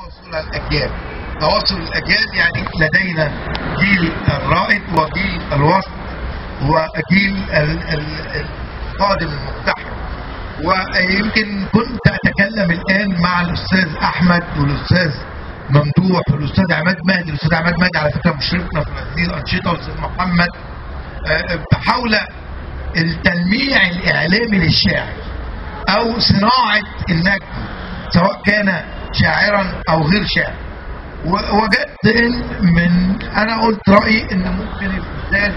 تواصل الاجيال تواصل الاجيال يعني لدينا جيل الرائد وجيل الوسط وجيل ال- ال- القادم المقتحم ويمكن كنت اتكلم الان مع الاستاذ احمد والاستاذ ممدوح والاستاذ عماد مهدي الاستاذ عماد مهدي على فكره مشرفنا في هذه الانشطه والاستاذ محمد آه، حول التلميع الاعلامي للشاعر او صناعه النجم سواء كان شاعرا او غير شاعر ووجدت ان من انا قلت رايي ان ممكن الانسان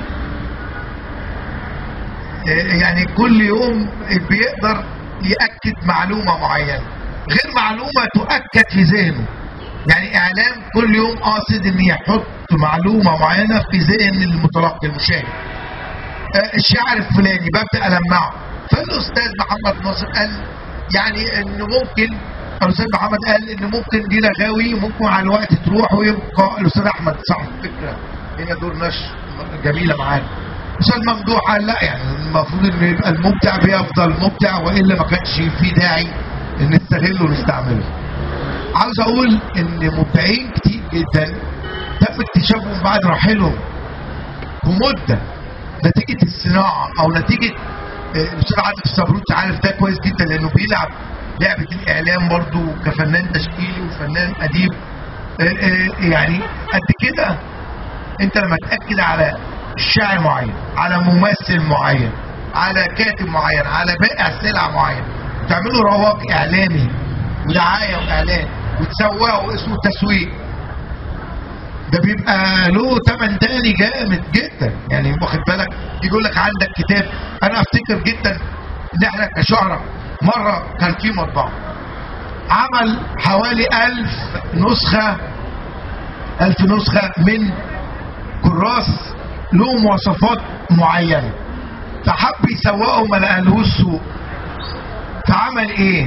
آه، يعني كل يوم بيقدر ياكد معلومه معينه غير معلومه تؤكد في ذهنه يعني اعلام كل يوم قاصد ان يحط معلومه معينه في ذهن المتلقي المشاهد آه، الشاعر الفلاني ببدا المعه فالاستاذ محمد ناصر قال يعني ان ممكن الاستاذ محمد قال ان ممكن دي لغاوي وممكن على الوقت تروح ويبقى الاستاذ احمد صاحب فكره هنا دور نشر جميله معانا الاستاذ ممدوح قال لا يعني المفروض ان يبقى المبدع بيفضل مبدع والا ما كانش في داعي ان نستغله ونستعمله عاوز اقول ان مبدعين كتير جدا تم اكتشافهم بعد رحيلهم بمده نتيجه الصناعه او نتيجه آه، الاستاذ عاطف الصبروت عارف ده كويس جدا لانه بيلعب لعبه الاعلام برضو كفنان تشكيلي وفنان اديب آه، آه، يعني قد كده انت لما تاكد على شاعر معين على ممثل معين على كاتب معين على بائع سلعه معين تعملوا رواج اعلامي ودعايه واعلان وتسوقوا اسمه تسويق ده بيبقى له ثمن تاني جامد جدا يعني واخد بالك يقول لك عندك كتاب انا افتكر جدا ان احنا كشعراء مره كان في مطبعه عمل حوالي ألف نسخه ألف نسخه من كراس له مواصفات معينه فحب يسوقه ما لقالهوش سوق فعمل ايه؟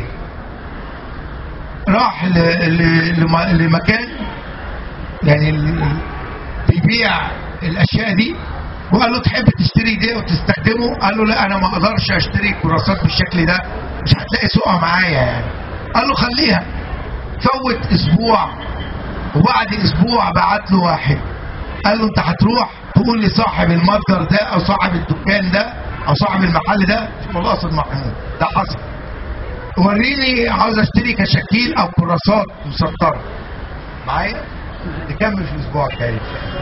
راح ل... ل... لم... لمكان يعني ال- بيبيع الاشياء دي وقال له تحب تشتري ده وتستخدمه قال له لا انا ما اقدرش اشتري كراسات بالشكل ده مش هتلاقي سوقها معايا يعني قال له خليها فوت اسبوع وبعد اسبوع بعت له واحد قال له انت هتروح تقول لصاحب المتجر ده او صاحب الدكان ده او صاحب المحل ده اسمه القصد محمود ده حصل وريني عاوز اشتري كشاكيل او كراسات مسطره معايا نكمل في الاسبوع الجاي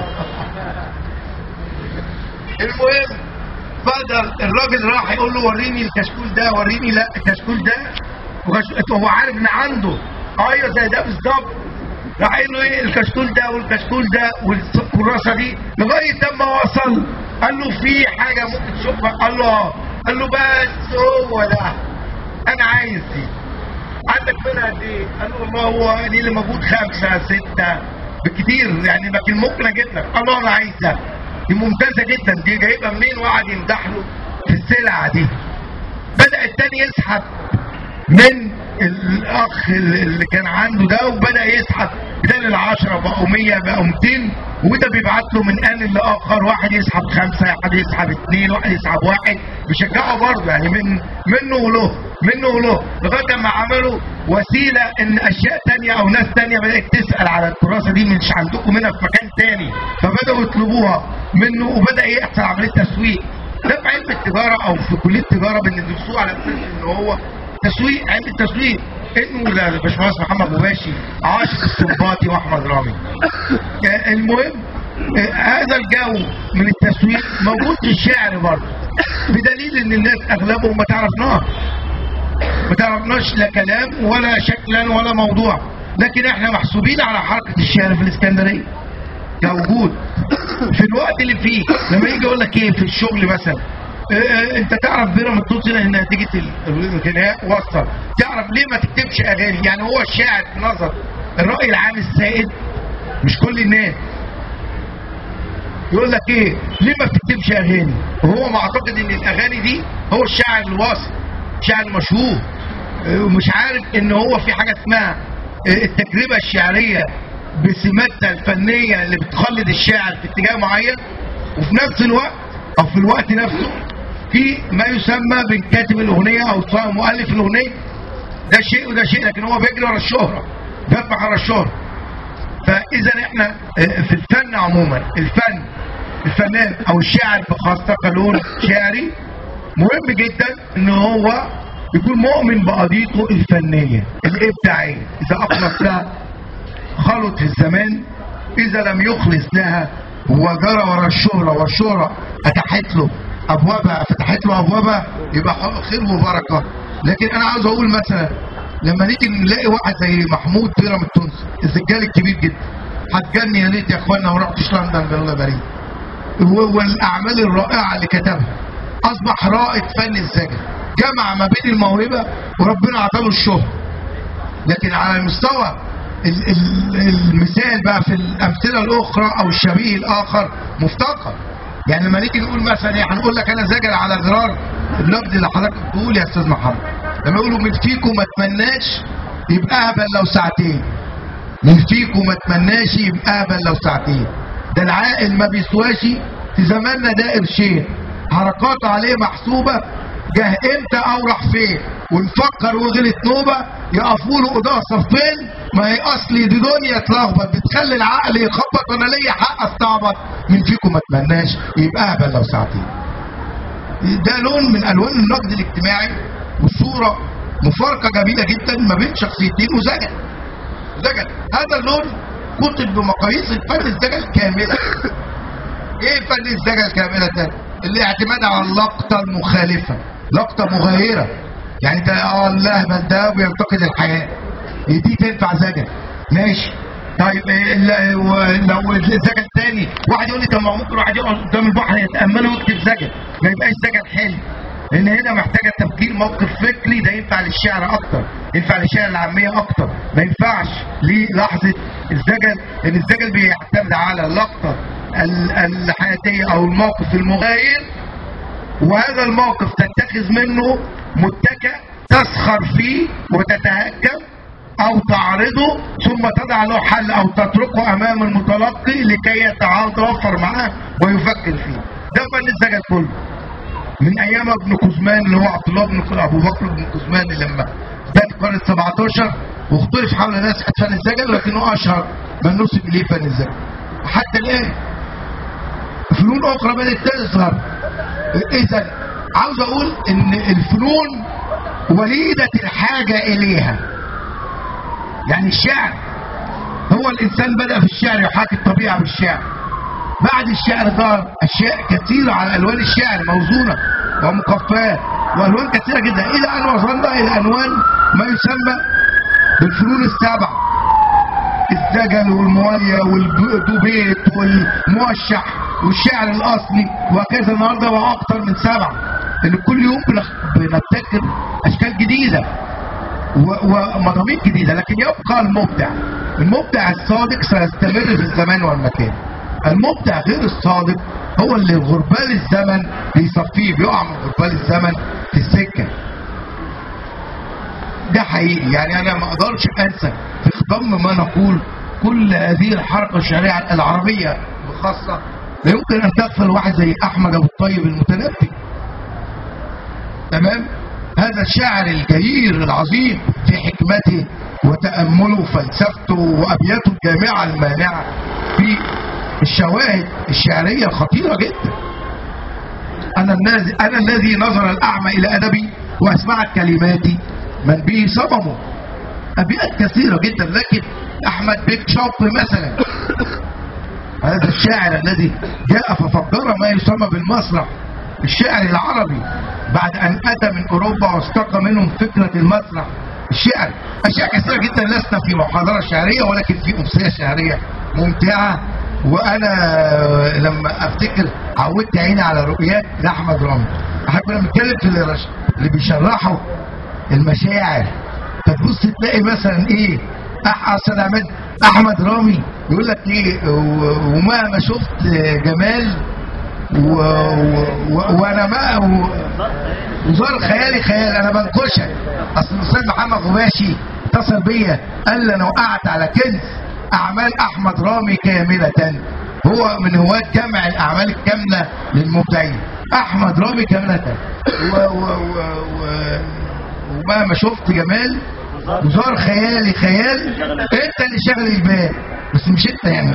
المهم بدل الراجل راح يقول له وريني الكشكول ده وريني لا الكشكول ده وكش- هو عارف ان عنده ايوه زي ده بالظبط راح قايل له ايه الكشكول ده والكشكول ده والكراسه دي لغايه لما وصل قال له في حاجه ممكن تشوفها قال له اه قال له بس هو ده انا عايز دي عندك منها قد ايه؟ قال له والله هو دي اللي موجود خمسه سته بالكتير يعني لكن ممكن اجيب لك قال له انا عايزها دي ممتازه جدا دي جايبها منين وقعد يمدح له في السلعه دي بدا التاني يسحب من الاخ اللي كان عنده ده وبدا يسحب بدل العشرة بقوا 100 بقوا 200 وده بيبعت له من ان لاخر واحد يسحب خمسه واحد يسحب اثنين واحد يسحب واحد بيشجعه برضه يعني من منه وله منه وله لغايه ما عملوا وسيله ان اشياء تانية او ناس تانية بدات تسال على الكراسه دي مش عندكم منها في مكان تاني فبداوا يطلبوها منه وبدا يحصل عمليه تسويق ده في علم التجاره او في كليه التجاره بندرسوه على اساس ان هو تسويق علم التسويق انه لا الباشمهندس محمد مباشي عاشق السنباطي واحمد رامي آه، المهم آه، هذا الجو من التسويق موجود في الشعر برضه بدليل ان الناس اغلبهم ما تعرفناش ما تعرفناش لا كلام ولا شكلا ولا موضوع لكن احنا محسوبين على حركه الشعر في الاسكندريه كوجود في الوقت اللي فيه لما يجي يقول لك ايه في الشغل مثلا آه، آه، انت تعرف بيراميدز توصل ان نتيجه ال- الانتهاء وصل تعرف ليه ما تكتبش اغاني يعني هو الشاعر في نظر الراي العام السائد مش كل الناس يقول لك ايه ليه ما بتكتبش اغاني وهو معتقد ان الاغاني دي هو الشاعر الواصل الشاعر المشهور آه، ومش عارف ان هو في حاجه اسمها آه، التجربه الشعريه بسماتها الفنيه اللي بتخلد الشاعر في اتجاه معين وفي نفس الوقت او في الوقت نفسه في ما يسمى بكاتب الاغنيه او مؤلف الاغنيه ده شيء وده شيء لكن هو بيجري ورا الشهره جت محر الشهرة فاذا احنا آه، في الفن عموما الفن الفنان او الشاعر بخاصه كلون شعري مهم جدا ان هو يكون مؤمن بقضيته الفنيه الابداعيه اذا اخلص لها خلط في الزمان اذا لم يخلص لها وجرى ورا الشهره والشهره اتاحت له ابوابها فتحت له ابوابها يبقى خير وبركه لكن انا عاوز اقول مثلا لما نيجي نلاقي واحد زي محمود بيرام التونسي السجال الكبير جدا هتجني يا ريت يا اخوانا ما رحتش لندن الله يبارك و- والاعمال الرائعه اللي كتبها اصبح رائد فن الزجل جمع ما بين الموهبه وربنا عطاله الشهره لكن على المستوى ال- ال- المثال بقى في الامثله الاخرى او الشبيه الاخر مفتقر يعني لما نيجي نقول مثلا إيه، هنقول لك انا زجل على غرار النقد اللي حضرتك بتقول يا استاذ محمد لما يقولوا من فيكم ما اتمناش يبقى اهبل لو ساعتين من فيكم ما اتمناش يبقى اهبل لو ساعتين ده العاقل ما بيسواش في زماننا ده قرشين حركاته عليه محسوبه جه امتى او راح فين ونفكر وغلت نوبه يقفوا له قضاء صفين ما هي اصلي دي دنيا اتلخبط بتخلي العقل يخبط وانا ليا حق استعبط من فيكم ما اتمناش يبقى اهبل لو ساعتين ده لون من الوان النقد الاجتماعي وصوره مفارقه جميله جدا ما بين شخصيتين وزجل زجل هذا اللون كتب بمقاييس الفن الزجل كامله ايه فن الزجل كامله الاعتماد على اللقطه المخالفه لقطه مغايره يعني انت اه اللهبل ده بينتقد الحياه دي تنفع زجل ماشي طيب إيه ال- و- لو الزجل تاني واحد يقول لي طب ما هو ممكن واحد يقعد قدام البحر يتامل ويكتب زجل ما يبقاش زجل حلو لان هنا محتاجه تفكير موقف فكري ده ينفع للشعر اكتر ينفع للشعر العاميه اكتر ما ينفعش للحظه الزجل لان الزجل بيعتمد على اللقطه ال- الحياتيه او الموقف المغاير وهذا الموقف تتخذ منه متكئ تسخر فيه وتتهكم او تعرضه ثم تضع له حل او تتركه امام المتلقي لكي يتوفر معاه ويفكر فيه ده فن الزجل كله من ايام ابن كوزمان اللي هو عبد الله بن ابو بكر بن كوزمان اللي لما بدأ القرن ال 17 واختلف حول ناس فن الزجل لكنه اشهر من نسب اليه فن الزجل حتى الان فنون اخرى بدات تظهر اذا عاوز اقول ان الفنون وليده الحاجه اليها يعني الشعر هو الانسان بدا في الشعر يحاكي الطبيعه بالشعر بعد الشعر ظهر اشياء كثيره على الوان الشعر موزونه ومقفاه والوان كثيره جدا الى ان وصلنا الى انوان ما يسمى بالفنون السبع الزجل والمواليه والدوبيت والموشح والشعر الاصلي وهكذا النهارده بقى اكتر من سبعه ان كل يوم بنخ- بنبتكر اشكال جديده و- ومضامين جديده لكن يبقى المبدع المبدع الصادق سيستمر في الزمان والمكان المبدع غير الصادق هو اللي غربال الزمن بيصفيه بيقع من غربال الزمن في السكه ده حقيقي يعني انا ما اقدرش انسى في خضم ما نقول كل هذه الحركه الشعريه العربيه بخاصه لا يمكن ان تغفل واحد زي احمد ابو الطيب المتنبي تمام هذا الشاعر الجير العظيم في حكمته وتأمله وفلسفته وأبياته الجامعة المانعة في الشواهد الشعرية الخطيرة جدا أنا الذي أنا الذي نظر الأعمى إلى أدبي وأسمعت كلماتي من به صممه أبيات كثيرة جدا لكن أحمد بيك شوق مثلا هذا الشاعر الذي جاء ففجر ما يسمى بالمسرح الشعر العربي بعد ان اتى من اوروبا واستقى منهم فكره المسرح الشعر اشياء كثيره جدا لسنا في محاضره شعريه ولكن في امسيه شعريه ممتعه وانا لما افتكر عودت عيني على رؤيات لاحمد رامي احنا كنا بنتكلم في اللي, رش... اللي بيشرحوا المشاعر فتبص تلاقي مثلا ايه أح أصل عماد احمد رامي يقول لك ايه و- ومهما شفت جمال و... و... وانا ما و... وزار خيالي خيال انا بنكشك اصل الاستاذ محمد غباشي اتصل بيا قال لي انا وقعت على كنز اعمال احمد رامي كامله هو من هواة جمع الاعمال الكامله للمبدعين احمد رامي كامله و... و... و... و... ومهما شفت جمال وزار خيالي خيال انت اللي شغل البال بس مش انت يعني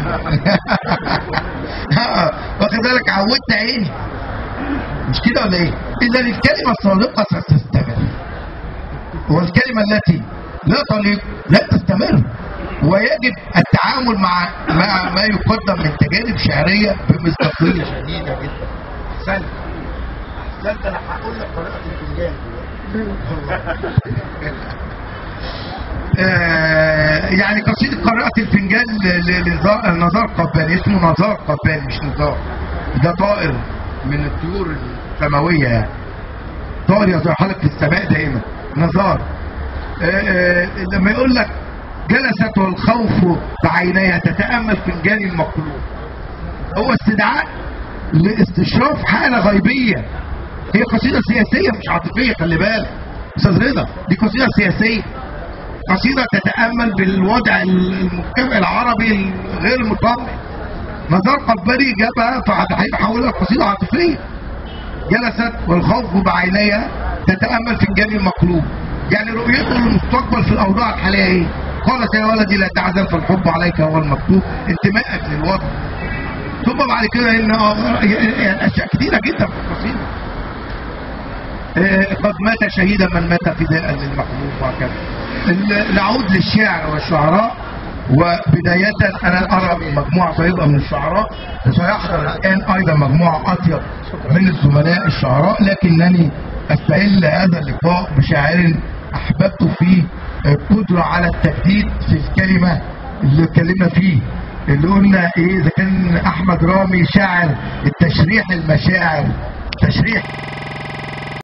آه، واخد بالك عودت عيني مش كده ولا ايه؟ اذا الكلمه الصادقه ستستمر والكلمه التي لا تليق لا تستمر ويجب التعامل مع مع ما يقدم من تجارب شعريه بمصداقيه شديده جدا احسنت احسنت انا هقول لك طريقه الفنجان آه، يعني قصيدة قراءة الفنجان لنزار قباني اسمه نزار قباني مش نزار ده طائر من الطيور السماوية يعني طائر يتحرك في السماء دائما نزار آه، آه، لما يقول لك جلست والخوف بعينيها تتأمل فنجان المقلوب هو استدعاء لاستشراف حالة غيبية هي قصيدة سياسية مش عاطفية خلي بالك استاذ رضا دي قصيدة سياسية قصيدة تتأمل بالوضع المجتمع العربي غير المطمئن نزار قباني جابها فهيحولها قصيدة عاطفية جلست والخوف بعينيها تتأمل في الجانب المقلوب يعني رؤيته للمستقبل في الأوضاع الحالية ايه؟ قالت يا ولدي لا تحزن فالحب عليك هو المكتوب انتمائك للوطن ثم بعد كده ان يعني اشياء كثيره جدا في القصيده آه، قد مات شهيدا من مات فداء للمحبوب وهكذا ال- نعود للشعر والشعراء وبداية أنا أرى مجموعة طيبة من الشعراء سيحضر الآن أيضا مجموعة أطيب من الزملاء الشعراء لكنني أستهل هذا اللقاء بشاعر أحببت فيه القدرة على التجديد في الكلمة اللي اتكلمنا فيه اللي قلنا إيه إذا كان أحمد رامي شاعر التشريح المشاعر تشريح